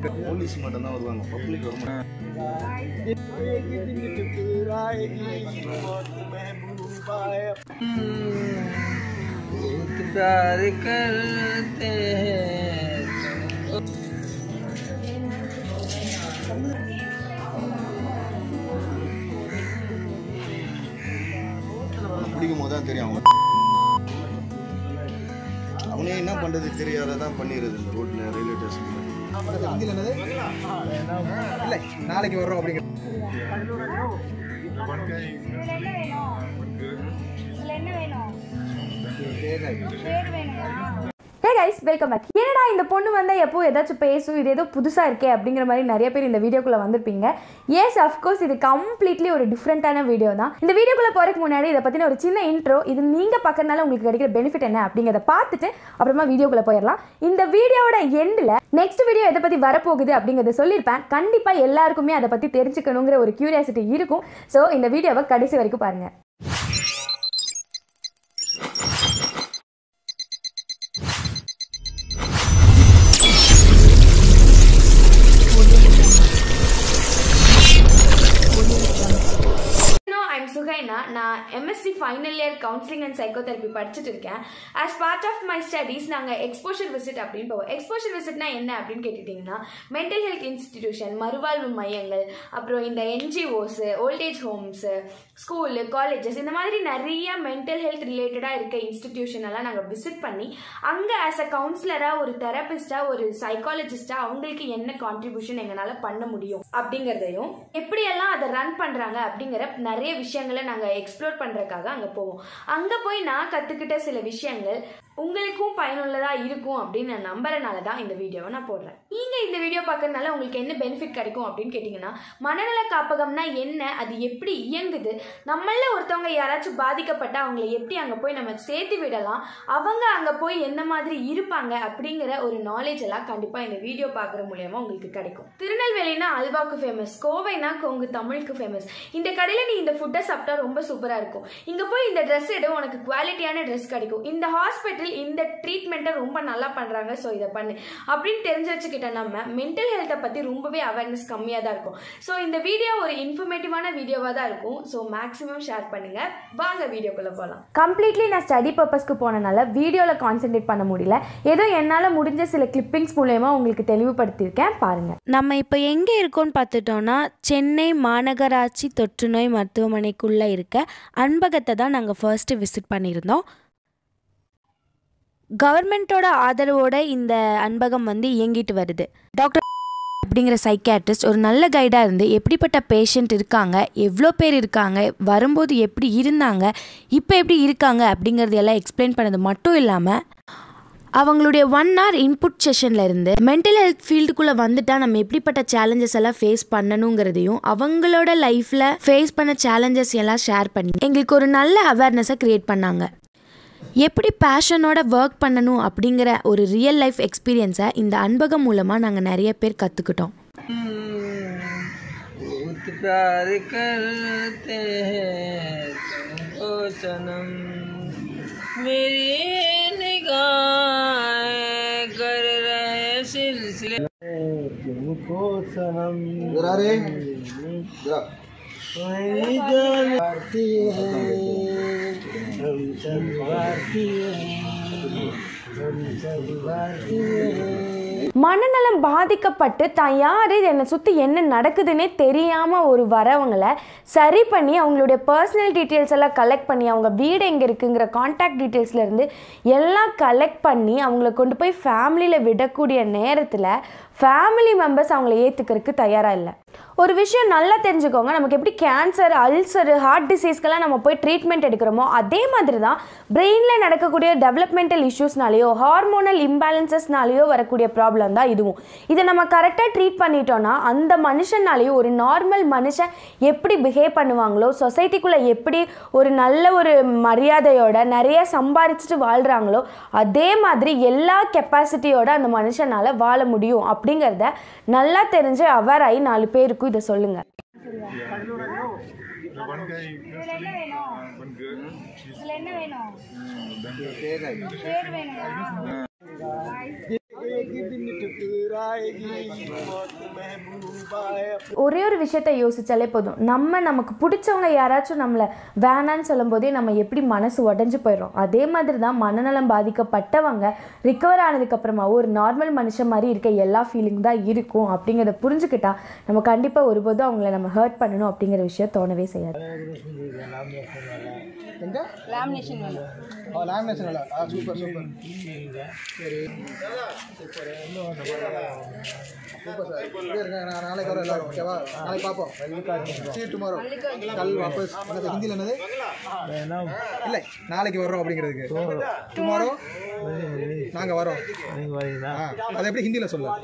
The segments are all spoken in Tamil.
போலீஸ் மட்டும் தான் வருவாங்க பப்ளிக் வர மாட்டாங்க इंतजार करते हैं பிடிக்கும் போது தான் தெரியும் அவங்க அவனே என்ன பண்ணுறது தெரியாததான் பண்ணிடுறது இந்த ரோட்டில் ரயில்வே ஸ்டேஷனில் ஹிந்தியில் என்னது இல்லை நாளைக்கு வர்றோம் அப்படிங்கிற இதுல என்ன வேணும் இதுல என்ன வேணும் பேர் வேணுமா ஹே கைஸ் வெல்கம் பேக் என்னடா இந்த பொண்ணு வந்தால் எப்போ ஏதாச்சும் பேசும் இது ஏதோ புதுசாக இருக்கே அப்படிங்கிற மாதிரி நிறைய பேர் இந்த வீடியோக்குள்ளே வந்திருப்பீங்க எஸ் அஃப்கோர்ஸ் இது கம்ப்ளீட்லி ஒரு டிஃப்ரெண்ட்டான வீடியோ தான் இந்த வீடியோக்குள்ளே போகிறதுக்கு முன்னாடி இதை பற்றின ஒரு சின்ன இன்ட்ரோ இது நீங்கள் பார்க்கறதுனால உங்களுக்கு கிடைக்கிற பெனிஃபிட் என்ன அப்படிங்கிறத பார்த்துட்டு அப்புறமா வீடியோக்குள்ளே போயிடலாம் இந்த வீடியோவோட எண்டில் நெக்ஸ்ட் வீடியோ எதை பற்றி வரப்போகுது அப்படிங்கிறத சொல்லியிருப்பேன் கண்டிப்பாக எல்லாருக்குமே அதை பற்றி தெரிஞ்சுக்கணுங்கிற ஒரு கியூரியாசிட்டி இருக்கும் ஸோ இந்த வீடியோவை கடைசி வரைக்கும் பாருங்கள் நோ ஐம் சுகைனா நான் MSc final year counselling and psychotherapy படிச்சுட்டு இருக்கேன் as part of my studies நாங்கள் எக்ஸ்போஷர் விசிட் அப்படின்னு போவோம் எக்ஸ்போஷர் விசிட்னா என்ன அப்படின்னு கேட்டுட்டிங்கன்னா மென்டல் ஹெல்த் இன்ஸ்டிடியூஷன் மறுவாழ்வு மையங்கள் அப்புறம் இந்த NGOs old age homes school colleges இந்த மாதிரி நிறைய மென்டல் ஹெல்த் ரிலேட்டடாக இருக்க இன்ஸ்டிடியூஷன் எல்லாம் நாங்கள் விசிட் பண்ணி அங்கே ஆஸ் அ கவுன்சிலராக ஒரு தெரபிஸ்டாக ஒரு சைக்காலஜிஸ்டாக அவங்களுக்கு என்ன கான்ட்ரிபியூஷன் எங்களால் பண்ண முடியும் அப்படிங்கிறதையும் எப்படியெல்லாம் அதை ரன் பண்ணுறாங்க அப்படிங்கிற நிறைய விஷயங்களை நாங்கள் எக்ஸ்ப்ளோர் பண்ணுறதுக்காக அங்கே போவோம் அங்கே போய் நான் கற்றுக்கிட்ட சில விஷயங்கள் உங்களுக்கும் பயனுள்ளதாக இருக்கும் அப்படின்னு நான் நம்புறனால தான் இந்த வீடியோவை நான் போடுறேன் நீங்கள் இந்த வீடியோ பார்க்கறதுனால உங்களுக்கு என்ன பெனிஃபிட் கிடைக்கும் அப்படின்னு கேட்டிங்கன்னா மனநல காப்பகம்னா என்ன அது எப்படி இயங்குது நம்மள ஒருத்தவங்க யாராச்சும் பாதிக்கப்பட்டா அவங்களை எப்படி அங்கே போய் நம்ம சேர்த்து விடலாம் அவங்க அங்கே போய் என்ன மாதிரி இருப்பாங்க அப்படிங்கிற ஒரு நாலேஜ் எல்லாம் கண்டிப்பாக இந்த வீடியோ பார்க்குற மூலியமா உங்களுக்கு கிடைக்கும் திருநெல்வேலினா அல்வாக்கு ஃபேமஸ் கோவைனா கொங்கு தமிழுக்கு ஃபேமஸ் இந்த கடையில் நீ இந்த ஃபுட்டை சாப்பிட்டா ரொம்ப சூப்பராக இருக்கும் இங்கே போய் இந்த ட்ரெஸ் எடு உனக்கு குவாலிட்டியான ட்ரெஸ் கிடைக்கும் இந்த ஹாஸ்பிட்டல் இந்த ட்ரீட்மெண்ட்டை ரொம்ப நல்லா பண்ணுறாங்க ஸோ இதை பண்ணு அப்படின்னு தெரிஞ்சு வச்சுக்கிட்ட நம்ம மென்டல் ஹெல்த்தை பற்றி ரொம்பவே அவேர்னஸ் கம்மியாக தான் இருக்கும் ஸோ இந்த வீடியோ ஒரு இன்ஃபர்மேட்டிவான வீடியோவாக தான் இருக்கும் ஸோ மேக்ஸிமம் ஷேர் பண்ணுங்க வாங்க வீடியோக்குள்ளே போகலாம் கம்ப்ளீட்லி நான் ஸ்டடி பர்பஸ்க்கு போனனால வீடியோவில் கான்சென்ட்ரேட் பண்ண முடியல ஏதோ என்னால் முடிஞ்ச சில கிளிப்பிங்ஸ் மூலயமா உங்களுக்கு தெளிவுபடுத்தியிருக்கேன் பாருங்கள் நம்ம இப்போ எங்கே இருக்கோம்னு பார்த்துட்டோன்னா சென்னை மாநகராட்சி தொற்றுநோய் மருத்துவமனைக்குள்ளே இருக்க அன்பகத்தை தான் நாங்கள் ஃபர்ஸ்ட்டு விசிட் பண்ணியிருந்தோம் கவர்மெண்ட்டோட ஆதரவோட இந்த அன்பகம் வந்து இயங்கிட்டு வருது டாக்டர் அப்படிங்கிற சைக்காட்ரிஸ்ட் ஒரு நல்ல கைடாக இருந்து எப்படிப்பட்ட பேஷண்ட் இருக்காங்க எவ்வளோ பேர் இருக்காங்க வரும்போது எப்படி இருந்தாங்க இப்போ எப்படி இருக்காங்க அப்படிங்கிறது எல்லாம் எக்ஸ்பிளைன் பண்ணது மட்டும் இல்லாமல் அவங்களுடைய ஒன் ஹவர் இன்புட் செஷனில் இருந்து மென்டல் ஹெல்த் ஃபீல்டுக்குள்ளே வந்துட்டால் நம்ம எப்படிப்பட்ட சேலஞ்சஸ் எல்லாம் ஃபேஸ் பண்ணணுங்கிறதையும் அவங்களோட லைஃப்பில் ஃபேஸ் பண்ண சேலஞ்சஸ் எல்லாம் ஷேர் பண்ணி எங்களுக்கு ஒரு நல்ல அவேர்னஸை க்ரியேட் பண்ணாங்க எப்படி பேஷனோட ஒர்க் பண்ணணும் அப்படிங்கிற ஒரு ரியல் லைஃப் எக்ஸ்பீரியன்ஸை இந்த அன்பகம் மூலமாக நாங்கள் நிறைய பேர் கற்றுக்கிட்டோம் बहुत प्यार करते हैं तुमको सनम मेरी निगाहें कर रहे सिलसिले तुमको सनम யாரு मेरी जान भारती है हम सब भारतीय हैं हम सब भारतीय हैं மனநலம் பாதிக்கப்பட்டு தான் யார் என்னை சுற்றி என்ன நடக்குதுன்னே தெரியாமல் ஒரு வரவங்களை சரி பண்ணி அவங்களுடைய பர்சனல் டீட்டெயில்ஸ் எல்லாம் கலெக்ட் பண்ணி அவங்க வீடு எங்கே இருக்குங்கிற காண்டாக்ட் டீட்டெயில்ஸ்லேருந்து எல்லாம் கலெக்ட் பண்ணி அவங்கள கொண்டு போய் ஃபேமிலியில் விடக்கூடிய நேரத்தில் ஃபேமிலி மெம்பர்ஸ் அவங்கள ஏற்றுக்கிறதுக்கு தயாராக இல்லை ஒரு விஷயம் நல்லா தெரிஞ்சுக்கோங்க நமக்கு எப்படி கேன்சர் அல்சரு ஹார்ட் டிசீஸ்க்கெல்லாம் நம்ம போய் ட்ரீட்மெண்ட் எடுக்கிறோமோ அதே மாதிரி தான் பிரெயினில் நடக்கக்கூடிய டெவலப்மெண்டல் இஷ்யூஸ்னாலேயோ ஹார்மோனல் இம்பேலன்சஸ்னாலேயோ வரக்கூடிய ப்ராப்ளம் தான் இதுவும் இதை நம்ம கரெக்டாக ட்ரீட் பண்ணிட்டோம்னா அந்த மனுஷனாலேயும் ஒரு நார்மல் மனுஷன் எப்படி பிஹேவ் பண்ணுவாங்களோ சொசைட்டிக்குள்ளே எப்படி ஒரு நல்ல ஒரு மரியாதையோட நிறைய சம்பாரிச்சிட்டு வாழ்கிறாங்களோ அதே மாதிரி எல்லா கெப்பாசிட்டியோட அந்த மனுஷனால் வாழ முடியும் அப்படிங்கிறத நல்லா தெரிஞ்சு அவர் ஆகி நாலு பேருக்கும் இதை சொல்லுங்கள் இதுல என்ன வேணும் இதுல என்ன வேணும் பேர் வேணுமா आएगी मौत महबूबा है ஒரே ஒரு விஷயத்த யோசிச்சாலே போதும் நம்ம நமக்கு பிடிச்சவங்க யாராச்சும் நம்மளை வேணான்னு சொல்லும்போதே நம்ம எப்படி மனசு உடஞ்சு போயிடும் அதே மாதிரி தான் மனநலம் பாதிக்கப்பட்டவங்க ரிக்கவர் ஆனதுக்கப்புறமா ஒரு நார்மல் மனுஷன் மாதிரி இருக்க எல்லா ஃபீலிங் தான் இருக்கும் அப்படிங்கிறத புரிஞ்சுக்கிட்டா நம்ம கண்டிப்பாக ஒருபோதும் அவங்கள நம்ம ஹர்ட் பண்ணணும் அப்படிங்கிற விஷயம் தோணவே செய்யாது எங்க லேமினேஷன் வேணும் ஓ லேமினேஷன் இல்லை ஆ சூப்பர் சூப்பர் சரி சூப்பர் சார் இப்படியே இருங்க நான் நாளைக்கு வரோம் எல்லாரும் ஓகேவா நாளைக்கு பார்ப்போம் சி டுமாரோ கல் வாபஸ் என்னது ஹிந்தியில் என்னது இல்லை நாளைக்கு வர்றோம் அப்படிங்கிறதுக்கு டுமாரோ நாங்கள் வரோம் ஆ அதை எப்படி ஹிந்தியில் சொல்ல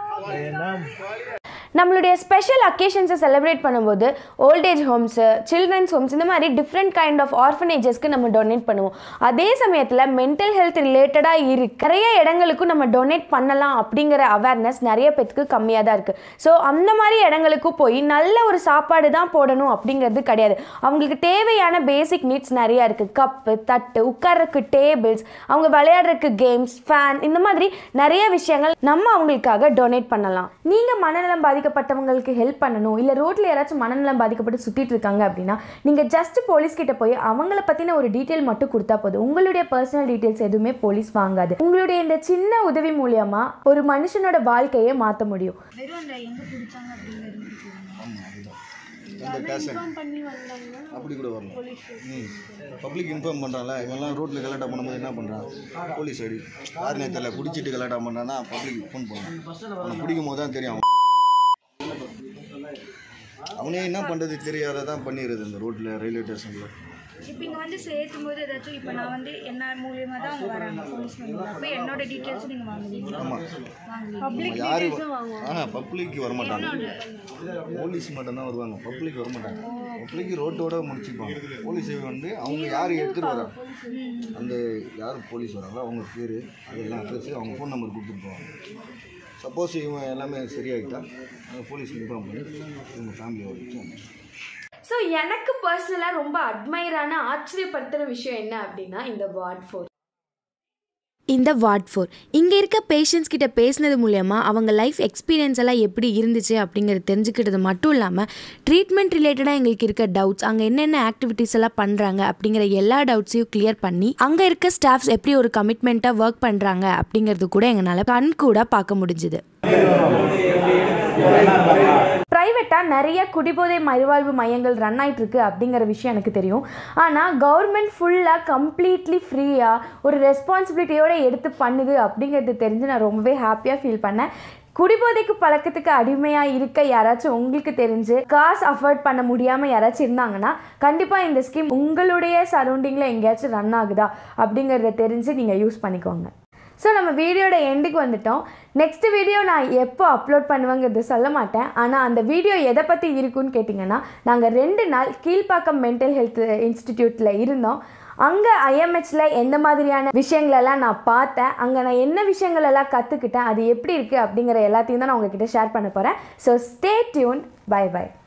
நம்மளுடைய ஸ்பெஷல் அக்கேஷன்ஸை செலிப்ரேட் பண்ணும்போது ஓல்டேஜ் ஹோம்ஸு சில்ட்ரன்ஸ் ஹோம்ஸ் இந்த மாதிரி டிஃப்ரெண்ட் கைண்ட் ஆஃப் ஆர்ஃபனேஜஸ்க்கு நம்ம டொனேட் பண்ணுவோம் அதே சமயத்தில் மென்டல் ஹெல்த் ரிலேட்டடாக இருக்கு நிறைய இடங்களுக்கும் நம்ம டொனேட் பண்ணலாம் அப்படிங்கிற அவேர்னஸ் நிறைய பேத்துக்கு கம்மியாக தான் இருக்குது ஸோ அந்த மாதிரி இடங்களுக்கும் போய் நல்ல ஒரு சாப்பாடு தான் போடணும் அப்படிங்கிறது கிடையாது அவங்களுக்கு தேவையான பேசிக் நீட்ஸ் நிறையா இருக்குது கப்பு தட்டு உட்கார்றதுக்கு டேபிள்ஸ் அவங்க விளையாடுறதுக்கு கேம்ஸ் ஃபேன் இந்த மாதிரி நிறைய விஷயங்கள் நம்ம அவங்களுக்காக டொனேட் பண்ணலாம் நீங்கள் மனநலம் பாதிக்கப்பட்டவங்களுக்கு ஹெல்ப் பண்ணணும் இல்லை ரோட்டில் யாராச்சும் மனநலம் பாதிக்கப்பட்டு சுற்றிட்டு இருக்காங்க அப்படின்னா நீங்கள் ஜஸ்ட் போலீஸ் கிட்ட போய் அவங்கள பற்றின ஒரு டீட்டெயில் மட்டும் கொடுத்தா போதும் உங்களுடைய பர்சனல் டீட்டெயில்ஸ் எதுவுமே போலீஸ் வாங்காது உங்களுடைய இந்த சின்ன உதவி மூலியமா ஒரு மனுஷனோட வாழ்க்கையை மாற்ற முடியும் வெறும் அந்த எங்க பிடிச்சாங்க அப்படிங்கிறது அந்த டேஷன் அப்படி கூட வரலாம் ம் பப்ளிக் இன்ஃபார்ம் பண்ணுறான்ல இவன்லாம் ரோட்டில் கலாட்டா பண்ணும்போது என்ன பண்ணுறான் போலீஸ் அடி யாருனே தெரியல குடிச்சிட்டு கலாட்டா பண்ணுறான்னா பப்ளிக் ஃபோன் பண்ணுறான் அவனை பிடிக்கும் போது தான் தெரியும் அவன் அவனே என்ன பண்ணுறது தெரியாததான் பண்ணிடுறது இந்த ரோட்டில் ரயில்வே ஸ்டேஷனில் இப்போ இங்கே வந்து சேர்த்தும் போது ஏதாச்சும் இப்போ நான் வந்து என்ன மூலியமாக தான் அவங்க வராங்க போலீஸ் மூலியமாக அப்போ என்னோட டீட்டெயில்ஸும் நீங்கள் வாங்குவீங்க ஆமாம் வாங்குவீங்க நம்ம யாரு ஆ பப்ளிக் வரமாட்டாங்க போலீஸ் மட்டும்தான் வருவாங்க பப்ளிக் வரமாட்டாங்க பப்ளிக் ரோட்டோட முடிச்சுப்பாங்க போலீஸ் வந்து அவங்க யார் எடுத்துகிட்டு வராங்க அந்த யார் போலீஸ் வராங்களோ அவங்க பேர் அதெல்லாம் அட்ரஸ் அவங்க ஃபோன் நம்பர் கொடுத்துட்டு போவாங்க சப்போஸ் இவங்க எல்லாமே சரியாயிட்டா அவங்க போலீஸ் இன்ஃபார்ம் பண்ணி இவங்க ஃபேமிலியோட வச்சு அனுப்பிச்சு ஸோ எனக்கு பர்சனலாக ரொம்ப அட்மைரான ஆச்சரியப்படுத்துகிற விஷயம் என்ன அப்படின்னா இந்த வார்ட் ஃபோர் இந்த வார்ட் ஃபோர் இங்கே இருக்க பேஷண்ட்ஸ் கிட்ட பேசினது மூலயமா அவங்க லைஃப் எக்ஸ்பீரியன்ஸ் எல்லாம் எப்படி இருந்துச்சு அப்படிங்கிறது தெரிஞ்சுக்கிட்டது மட்டும் இல்லாமல் ட்ரீட்மெண்ட் ரிலேட்டடாக எங்களுக்கு இருக்க டவுட்ஸ் அங்கே என்னென்ன ஆக்டிவிட்டீஸ் எல்லாம் பண்ணுறாங்க அப்படிங்கிற எல்லா டவுட்ஸையும் கிளியர் பண்ணி அங்கே இருக்க ஸ்டாஃப்ஸ் எப்படி ஒரு கமிட்மெண்ட்டாக ஒர்க் பண்ணுறாங்க அப்படிங்கிறது கூட எங்களால் கண் கூட பார்க்க முடிஞ்சுது ப்ரைவேட்டாக நிறைய குடிபோதை மறுவாழ்வு மையங்கள் ரன் ஆயிட்டு இருக்கு அப்படிங்கிற விஷயம் எனக்கு தெரியும் ஆனால் கவர்மெண்ட் ஃபுல்லாக கம்ப்ளீட்லி ஃப்ரீயாக ஒரு ரெஸ்பான்சிபிலிட்டியோட எடுத்து பண்ணுது அப்படிங்கிறது தெரிஞ்சு நான் ரொம்பவே ஹாப்பியாக ஃபீல் பண்ணேன் குடிபோதைக்கு பழக்கத்துக்கு அடிமையாக இருக்க யாராச்சும் உங்களுக்கு தெரிஞ்சு காசு அஃபோர்ட் பண்ண முடியாமல் யாராச்சும் இருந்தாங்கன்னா கண்டிப்பாக இந்த ஸ்கீம் உங்களுடைய சரௌண்டிங்கில் எங்கேயாச்சும் ரன் ஆகுதா அப்படிங்கிறத தெரிஞ்சு நீங்கள் யூஸ் பண்ணிக்கோங்க ஸோ நம்ம வீடியோட எண்டுக்கு வந்துட்டோம் நெக்ஸ்ட் வீடியோ நான் எப்போ அப்லோட் பண்ணுவேங்கிறது சொல்ல மாட்டேன் ஆனால் அந்த வீடியோ எதை பற்றி இருக்குன்னு கேட்டிங்கன்னா நாங்கள் ரெண்டு நாள் கீழ்ப்பாக்கம் மென்டல் ஹெல்த் இன்ஸ்டிடியூட்டில் இருந்தோம் அங்கே ஐஎம்ஹெச்சில் எந்த மாதிரியான விஷயங்களெல்லாம் நான் பார்த்தேன் அங்கே நான் என்ன விஷயங்கள் எல்லாம் கற்றுக்கிட்டேன் அது எப்படி இருக்குது அப்படிங்கிற எல்லாத்தையும் தான் நான் உங்ககிட்ட ஷேர் பண்ண போகிறேன் so stay tuned bye by